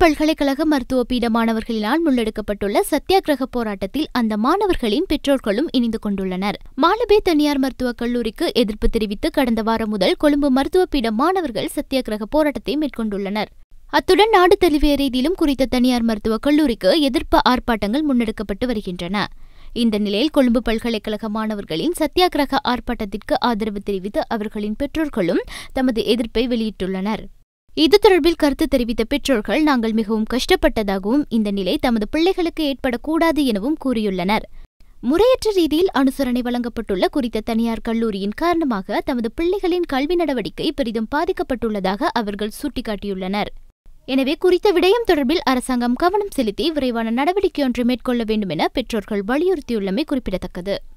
பல்கலைக்கழக மருத்துவ பீட மாணவர்களினால் முன்னெடுக்கப்பட்டுள்ள சத்தியாகிரக போராட்டத்தில் அந்த மாணவர்களின் பெற்றோர்களும் இணைந்து கொண்டுள்ளனர் மாலபே தனியார் மருத்துவக் கல்லூரிக்கு எதிர்ப்பு தெரிவித்து கடந்த வாரம் முதல் கொழும்பு மருத்துவ பீட மாணவர்கள் சத்தியாகிரக போராட்டத்தை மேற்கொண்டுள்ளனர் அத்துடன் நாடு தழுவிய ரீதியிலும் குறித்த தனியார் மருத்துவக் கல்லூரிக்கு எதிர்ப்பு ஆர்ப்பாட்டங்கள் முன்னெடுக்கப்பட்டு வருகின்றன இந்த நிலையில் கொழும்பு பல்கலைக்கழக மாணவர்களின் சத்தியாகிரக ஆர்ப்பாட்டத்திற்கு ஆதரவு தெரிவித்து அவர்களின் பெற்றோர்களும் தமது எதிர்ப்பை வெளியிட்டுள்ளனர் இது தொடர்பில் கருத்து தெரிவித்த பெற்றோர்கள் நாங்கள் மிகவும் கஷ்டப்பட்டதாகவும் இந்த நிலை தமது பிள்ளைகளுக்கு ஏற்படக்கூடாது எனவும் கூறியுள்ளனர் முறையற்ற ரீதியில் அனுசரணை வழங்கப்பட்டுள்ள குறித்த தனியார் கல்லூரியின் காரணமாக தமது பிள்ளைகளின் கல்வி நடவடிக்கை பெரிதும் பாதிக்கப்பட்டுள்ளதாக அவர்கள் சுட்டிக்காட்டியுள்ளனர் எனவே குறித்த விடயம் தொடர்பில் அரசாங்கம் கவனம் செலுத்தி விரைவான நடவடிக்கை ஒன்று மேற்கொள்ள வேண்டும் என பெற்றோர்கள் வலியுறுத்தியுள்ளமை குறிப்பிடத்தக்கது